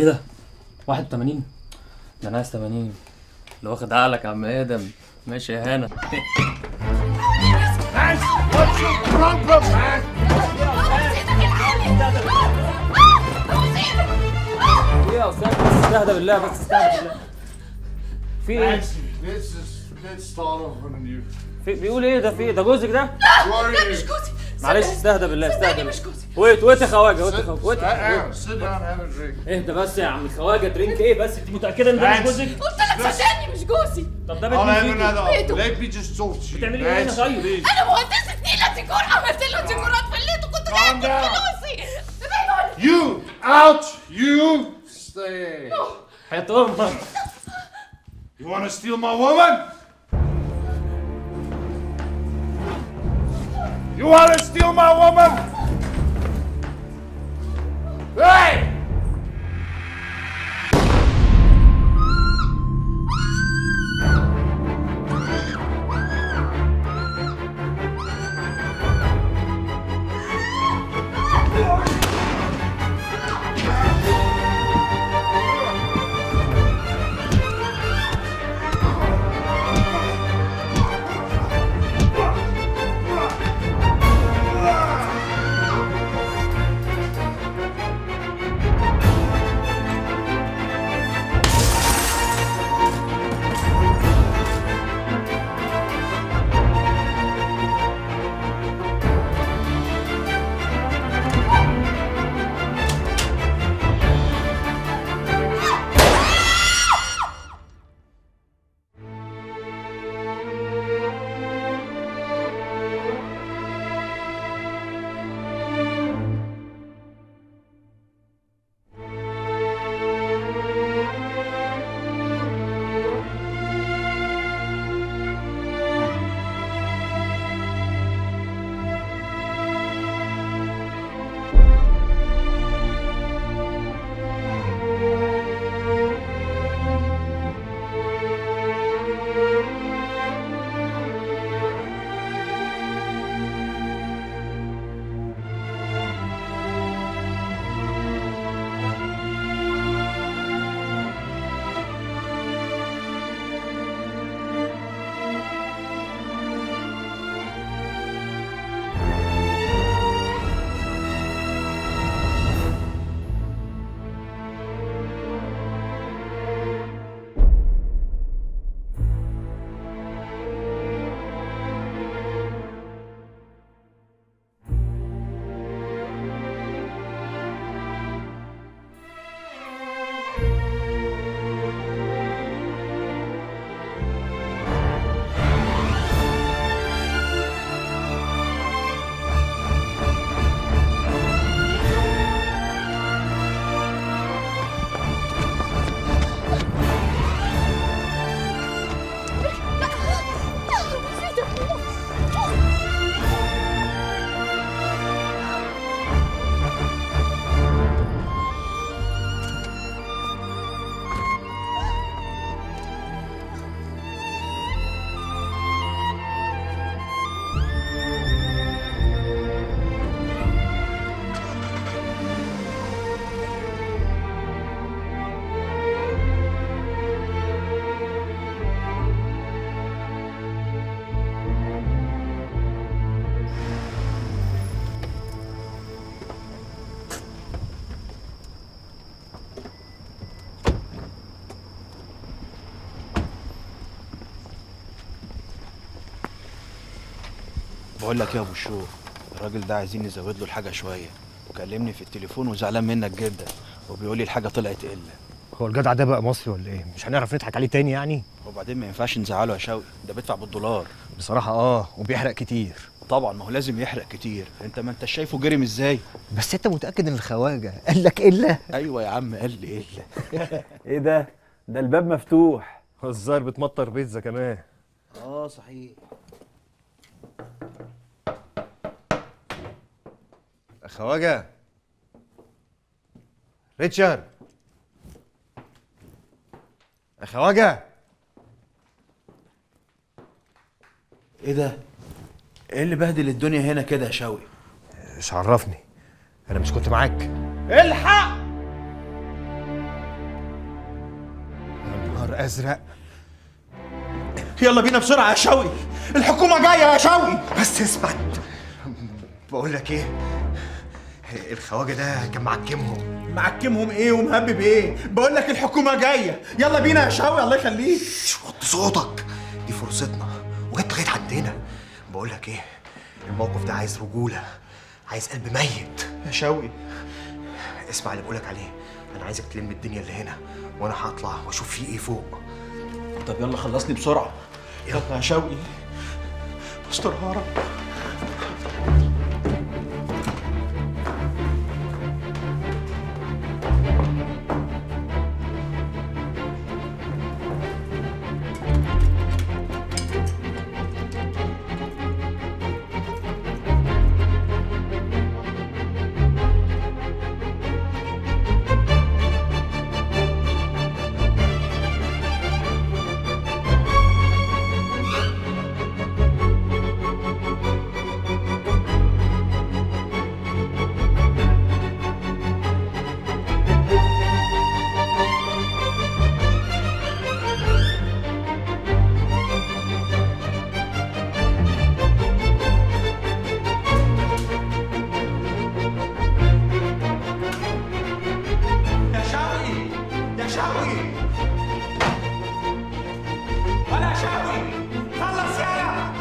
ايه ده 81 ده انا عايز 80 اللي واخد عقلك يا عم ادم ماشي يا هنا ايه يا استاذ بس استهدى بالله بس استهدى بالله في ايه This is this startled from you. في بيقول ايه ده في ايه ده جوزك ده Who are you? مش جوزي معلش استهدى بالله استهدى صدقني بالله مش جوزي ويت ويت يا خواجه ويت يا Sit, خواجه ويت sit down. Sit down. Have a drink. اهدى بس يا عم الخواجه درينك ايه بس انت متاكده ان ده مش Max. جوزك قلت لك صدقني مش جوزي طب ده I'll بيت have مين another. فيكم Wait. Let me just talk to you. بتعملي ايه هنا Max, طيب؟ please. انا مهندسة نيلة ديكور عملت له ديكورات في البيت وكنت Calm جايب down. فلوسي You out. You stay. حياة امك You want to steal my woman? You want to steal my woman? Hey! بقول لك يا ابو الشور الراجل ده عايزين نزود له الحاجه شويه وكلمني في التليفون وزعلان منك جدا وبيقول لي الحاجه طلعت قله هو الجدع ده بقى مصري ولا ايه؟ مش هنعرف نضحك عليه تاني يعني؟ وبعدين ما ينفعش نزعله يا شوقي ده بيدفع بالدولار بصراحة اه وبيحرق كتير طبعا ما هو لازم يحرق كتير انت ما انت شايفه جرم ازاي بس انت متأكد ان الخواجة قال لك الا؟ ايوه يا عم قال لي الا ايه ده؟ ده الباب مفتوح الظاهر بتمطر بيتزا كمان اه صحيح خواجة ريتشارد خواجة ايه ده ايه اللي بهدل الدنيا هنا كده يا شوقي مش عرفني انا مش كنت معاك الحق ازرق يلا بينا بسرعه يا شوقي الحكومه جايه يا شوقي بس اثبت بقول لك ايه الخواجه ده كان معكمهم معكمهم ايه ومهبب ايه بقول لك الحكومه جايه يلا بينا يا شوقي الله يخليك وطي صوتك دي فرصتنا وجت لغايه عندنا بقول لك ايه الموقف ده عايز رجوله عايز قلب ميت يا شوقي اسمع اللي بقولك عليه انا عايزك تلم الدنيا اللي هنا وانا هطلع واشوف فيه ايه فوق طب يلا خلصني بسرعه يلا يا شوقي استرها يا رب يا شوقي يا شوقي ولا شوقي خلص يلا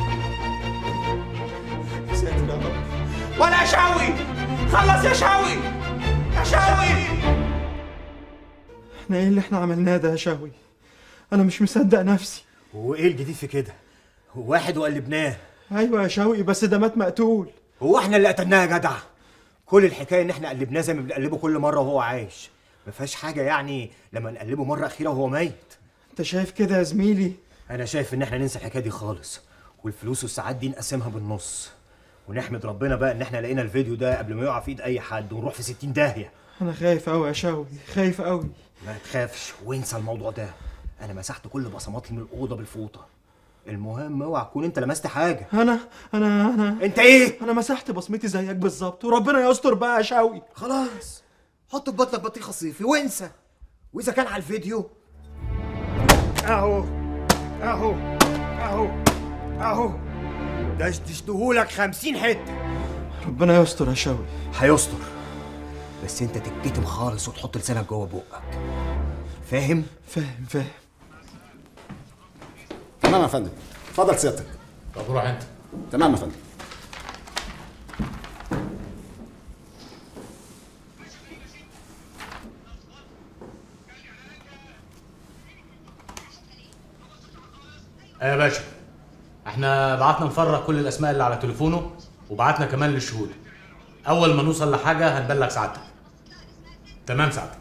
يا ساتر يا رب ولا شوقي خلص يا شوقي يا شوقي احنا ايه اللي احنا عملناه ده يا شوقي انا مش مصدق نفسي وايه الجديد في كده واحد وقلبناه ايوه يا شوقي بس ده مات مقتول هو احنا اللي قتلناه يا جدع كل الحكايه ان احنا قلبناه زي ما بنقلبه كل مره وهو عايش ما فيهاش حاجه يعني لما نقلبه مره اخيره وهو ميت انت شايف كده يا زميلي انا شايف ان احنا ننسى الحكايه دي خالص والفلوس والساعات دي نقسمها بالنص ونحمد ربنا بقى ان احنا لقينا الفيديو ده قبل ما يقع في ايد اي حد ونروح في 60 داهيه انا خايف قوي يا شوقي خايف قوي ما تخافش وانسى الموضوع ده انا مسحت كل بصماتي من الاوضه بالفوطه المهم اوعى تكون انت لمست حاجه انا انا انا انت ايه انا مسحت بصمتي زيك بالظبط وربنا يستر بقى يا شوقي خلاص حط في بطنك بطيخه صيفي وانسى واذا كان على الفيديو اهو اهو اهو اهو دشدشتهولك خمسين حته ربنا يستر يا شوقي هيستر بس انت تتكتم خالص وتحط لسانك جوه بقك فاهم فاهم فاهم تمام يا فندم اتفضل سيادتك طب روح انت تمام يا فندم ايه يا باشا احنا بعتنا نفرغ كل الاسماء اللي على تليفونه وبعتنا كمان للشهود اول ما نوصل لحاجه هنبلغ سعادتك تمام سعادتك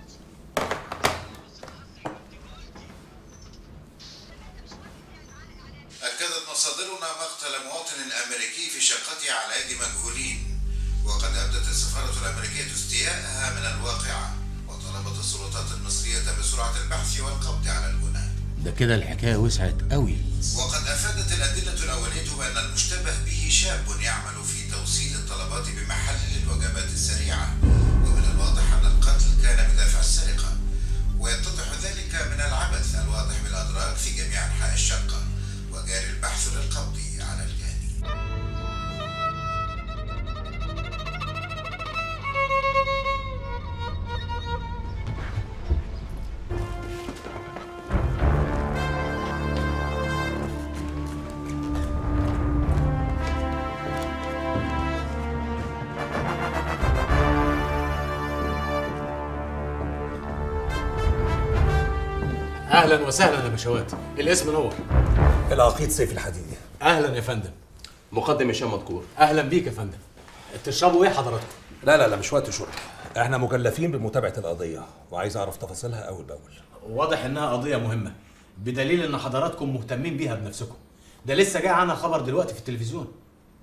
أكدت مصادرنا مقتل مواطن أمريكي في شقته على يد مجهولين وقد أبدت السفارة الأمريكية استياءها من الواقعة وطلبت السلطات المصرية بسرعة البحث والقبض على الجناه ده كده الحكايه وسعت قوي وقد أفادت الأدلة الأولية بأن المشتبه به شاب يعمل في توصيل الطلبات بمحل الوجبات السريعة ومن الواضح أن القتل كان بدافع السرقة ويتضح ذلك من العبث الواضح بالأدراك في جميع أنحاء الشقة وجاري البحث للقبض على الجاني اهلا وسهلا يا باشوات الاسم نور العقيد سيف الحديدي اهلا يا فندم مقدم هشام مذكور اهلا بيك يا فندم تشربوا ايه حضراتكم لا لا لا مش وقت شرب احنا مكلفين بمتابعه القضيه وعايز اعرف تفاصيلها اول باول واضح انها قضيه مهمه بدليل ان حضراتكم مهتمين بيها بنفسكم ده لسه جاي عنها خبر دلوقتي في التلفزيون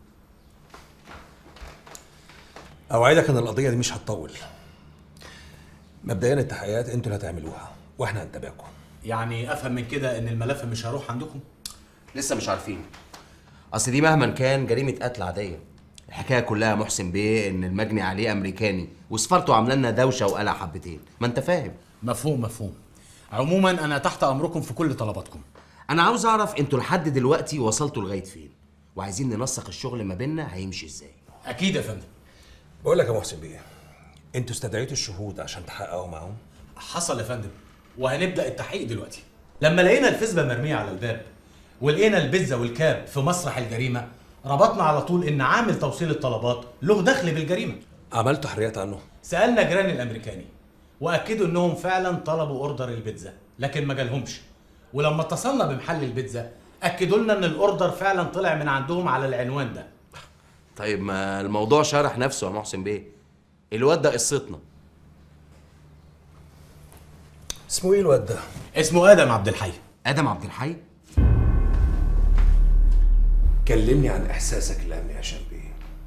اوعدك ان القضيه دي مش هتطول مبدئيا التحقيقات انتوا اللي هتعملوها واحنا هنتابعكم يعني افهم من كده ان الملف مش هيروح عندكم لسه مش عارفين اصل دي مهما كان جريمه قتل عاديه الحكايه كلها محسن بيه ان المجني عليه امريكاني وسفارته عامله لنا دوشه وقلق حبتين ما انت فاهم مفهوم مفهوم عموما انا تحت امركم في كل طلباتكم انا عاوز اعرف انتوا لحد دلوقتي وصلتوا لغايه فين وعايزين ننسق الشغل ما بيننا هيمشي ازاي اكيد يا فندم بقول لك يا محسن بيه انتوا استدعيتوا الشهود عشان تحققوا معاهم حصل يا فندم وهنبدا التحقيق دلوقتي لما لقينا الفسبه مرميه على الباب ولقينا البيتزا والكاب في مسرح الجريمه ربطنا على طول ان عامل توصيل الطلبات له دخل بالجريمه عملتوا حريات عنه سالنا جيران الامريكاني واكدوا انهم فعلا طلبوا اوردر البيتزا لكن ما جالهمش ولما اتصلنا بمحل البيتزا اكدوا لنا ان الاوردر فعلا طلع من عندهم على العنوان ده طيب ما الموضوع شرح نفسه يا محسن بيه الواد ده قصتنا اسمه ايه الواد ده اسمه ادم عبد الحي ادم عبد الحي كلمني عن احساسك الامني يا شلبي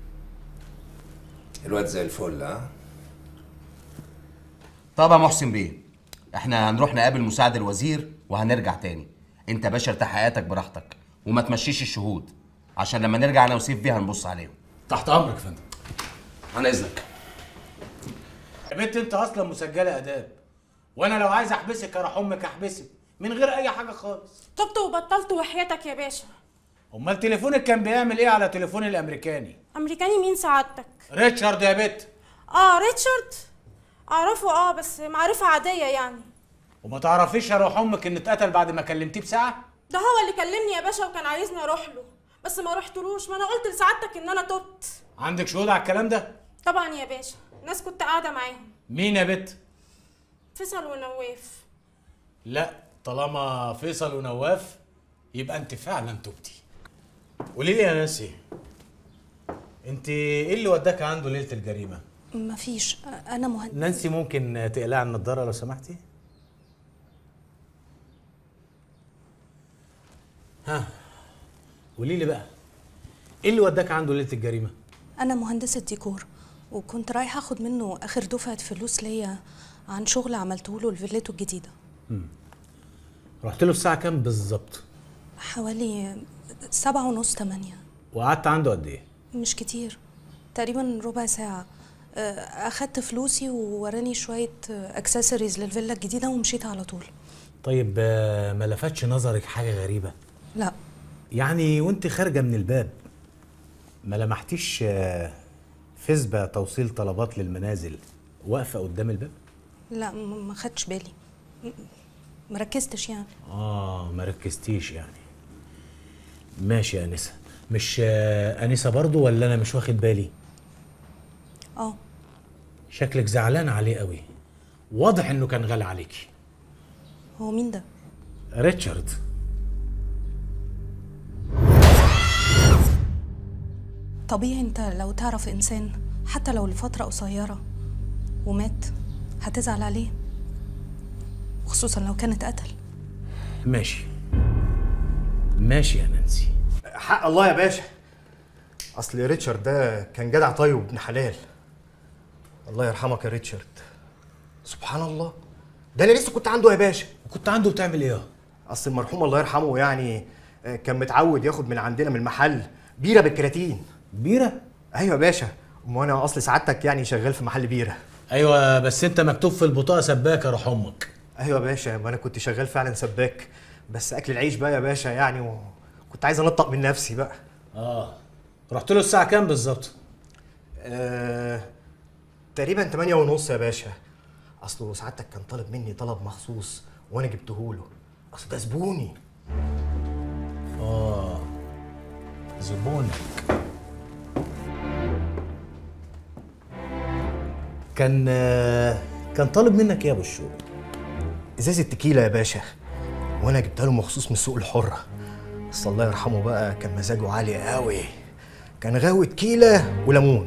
الواد زي الفل ها طب يا محسن بيه احنا هنروح نقابل مساعد الوزير وهنرجع تاني انت باشا ارتاح حياتك براحتك وما تمشيش الشهود عشان لما نرجع انا وسيف بيه هنبص عليهم تحت امرك يا فندم عن اذنك يا بنت انت اصلا مسجله اداب وانا لو عايز احبسك اروح امك احبسك من غير اي حاجه خالص تبت وبطلت وحياتك يا باشا امال تليفونك كان بيعمل ايه على تليفون الامريكاني امريكاني مين سعادتك ريتشارد يا بت اه ريتشارد اعرفه اه بس معرفة عادية يعني وما تعرفيش اروح امك ان اتقتل بعد ما كلمتيه بساعه ده هو اللي كلمني يا باشا وكان عايزني اروح له بس ما رحتلوش ما انا قلت لسعادتك ان انا تبت عندك شهود على الكلام ده طبعا يا باشا ناس كنت قاعدة معاهم مين يا بت فيصل ونواف لا طالما فيصل ونواف يبقى انت فعلا تبتي قولي لي يا ناسي انت ايه اللي وداك عنده ليله الجريمه مفيش انا مهندس نانسي ممكن تقلع النضاره لو سمحتي ها قولي لي بقى ايه اللي وداك عنده ليله الجريمه انا مهندسه ديكور وكنت رايحه اخد منه اخر دفعه فلوس ليا عن شغل عملته له لفيلته الجديده رحت له الساعه كام بالظبط حوالي سبعة ونص تمانية وقعدت عنده قد ايه مش كتير تقريبا ربع ساعة آه، أخدت فلوسي ووراني شوية اكسسوارز للفيلا الجديدة ومشيت على طول طيب آه، ما لفتش نظرك حاجه غريبه لا يعني وانت خارجه من الباب ما لمحتيش آه، فسبة توصيل طلبات للمنازل واقفه قدام الباب لا م- ما خدتش بالي م- مركزتش يعني اه ما ركزتيش يعني ماشي يا انسه مش آه، انسه برضو ولا انا مش واخد بالي اه شكلك زعلان عليه قوي واضح انه كان غالي عليكي هو مين ده ريتشارد طبيعي انت لو تعرف انسان حتى لو لفترة قصيرة ومات هتزعل عليه خصوصا لو كان اتقتل ماشي ماشي يا نانسي حق الله يا باشا اصل ريتشارد ده كان جدع طيب وابن حلال الله يرحمك يا ريتشارد سبحان الله ده انا لسه كنت عنده يا باشا كنت عنده بتعمل ايه اصل المرحوم الله يرحمه يعني آه، كان متعود ياخد من عندنا من المحل بيره بالكراتين بيره ايوه يا باشا وانا اصل سعادتك يعني شغال في محل بيره ايوه بس انت مكتوب في البطاقه سباك يا روح امك ايوه يا باشا ما انا كنت شغال فعلا سباك بس اكل العيش بقى يا باشا يعني وكنت عايز انطق من نفسي بقى اه رحت له الساعه كام بالظبط آه... تقريبا 8 ونص يا باشا اصله سعادتك كان طالب مني طلب مخصوص وانا جبته له اصل ده زبوني اه زبونك كان آه، كان طالب منك ايه يا ابو الشوق ازازه تكيله يا باشا وانا جبتها له مخصوص من السوق الحره بس الله يرحمه بقى كان مزاجه عالي قوي كان غاوي تكيله وليمون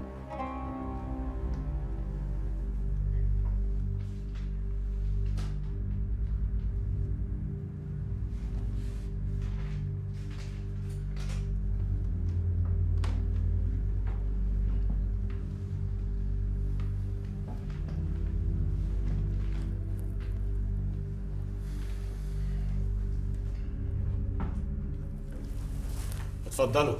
اتفضلوا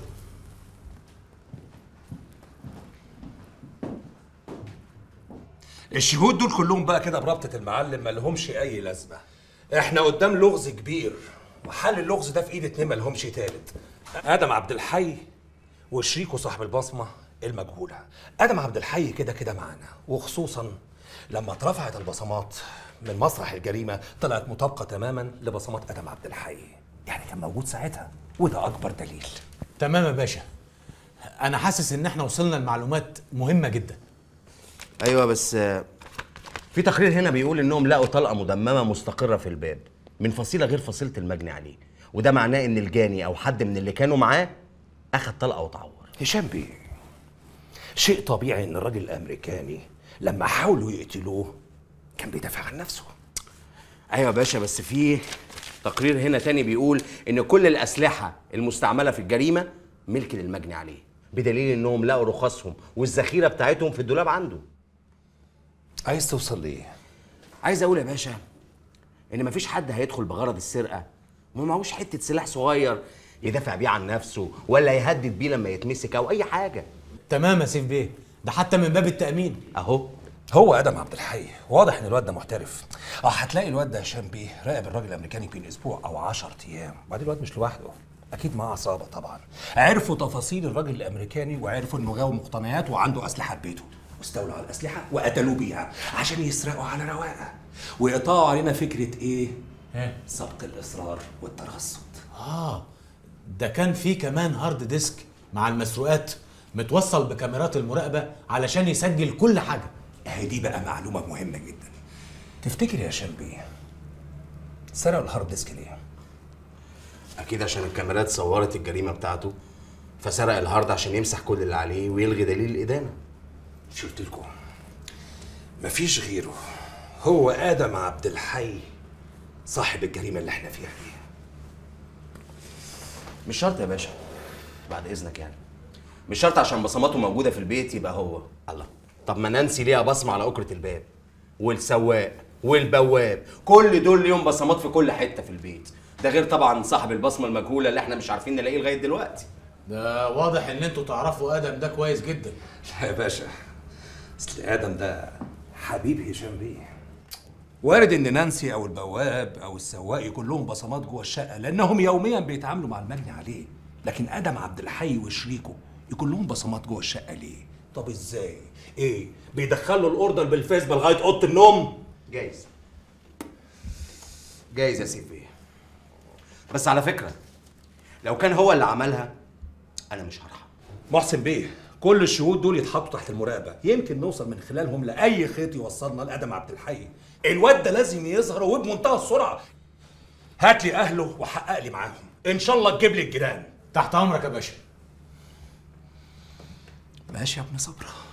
الشهود دول كلهم بقى كده بربطة المعلم ما لهمش أي لازمة احنا قدام لغز كبير وحل اللغز ده في ايد اتنين ما لهمش تالت آدم عبد الحي وشريكه صاحب البصمة المجهولة آدم عبد الحي كده كده معانا وخصوصا لما اترفعت البصمات من مسرح الجريمة طلعت مطابقة تماما لبصمات آدم عبد الحي يعني كان موجود ساعتها وده أكبر دليل تمام يا باشا انا حاسس ان احنا وصلنا لمعلومات مهمه جدا ايوه بس آه، في تقرير هنا بيقول انهم لقوا طلقه مدممه مستقره في الباب من فصيله غير فصيله المجني عليه وده معناه ان الجاني او حد من اللي كانوا معاه اخد طلقه وتعور هشام بيه شيء طبيعي ان الراجل الامريكاني لما حاولوا يقتلوه كان بيدافع عن نفسه ايوه يا باشا بس في تقرير هنا تاني بيقول ان كل الاسلحه المستعمله في الجريمه ملك للمجني عليه بدليل انهم لقوا رخصهم والذخيره بتاعتهم في الدولاب عنده عايز توصل ليه عايز اقول يا باشا ان مفيش حد هيدخل بغرض السرقه وما معهوش حته سلاح صغير يدافع بيه عن نفسه ولا يهدد بيه لما يتمسك او اي حاجه تمام يا سيف بيه ده حتى من باب التامين اهو هو ادم عبد الحي واضح ان الواد ده محترف اه هتلاقي الواد ده هشام بيه راقب الراجل الامريكاني بين اسبوع او 10 ايام وبعدين الواد مش لوحده اكيد معاه عصابه طبعا عرفوا تفاصيل الراجل الامريكاني وعرفوا انه غاوي مقتنيات وعنده اسلحه في بيته واستولوا على الاسلحه وقتلوه بيها عشان يسرقوا على رواقه ويقطعوا علينا فكره ايه سبق الاصرار والترصد اه ده كان في كمان هارد ديسك مع المسروقات متوصل بكاميرات المراقبه علشان يسجل كل حاجه اهي دي بقى معلومه مهمه جدا تفتكر يا هشام بيه سرقوا الهارد ديسك ليه اكيد عشان الكاميرات صورت الجريمه بتاعته فسرق الهارد عشان يمسح كل اللي عليه ويلغي دليل الادانه مش قلت لكم مفيش غيره هو ادم عبد الحي صاحب الجريمه اللي احنا فيها دي مش شرط يا باشا بعد اذنك يعني مش شرط عشان بصماته موجوده في البيت يبقى هو الله طب ما نانسي ليها بصمه على اكره الباب والسواق والبواب كل دول ليهم بصمات في كل حته في البيت ده غير طبعا صاحب البصمه المجهوله اللي احنا مش عارفين نلاقيه لغايه دلوقتي ده واضح ان انتوا تعرفوا ادم ده كويس جدا لا يا باشا اصل ادم ده حبيب هشام بيه وارد ان نانسي او البواب او السواق يكون لهم بصمات جوه الشقه لانهم يوميا بيتعاملوا مع المجني عليه لكن ادم عبد الحي وشريكه يكون لهم بصمات جوه الشقه ليه طب ازاي ايه بيدخلوا الاوردر بالفيسبا لغايه اوضه النوم جايز جايز يا سيف بيه بس على فكره لو كان هو اللي عملها انا مش هرحم محسن بيه كل الشهود دول يتحطوا تحت المراقبه يمكن نوصل من خلالهم لاي خيط يوصلنا لادم عبد الحي الواد ده لازم يظهر وبمنتهى السرعه هات لي اهله وحقق لي معاهم ان شاء الله تجيب لي الجيران تحت امرك يا باشا ماشي يا ابن صبره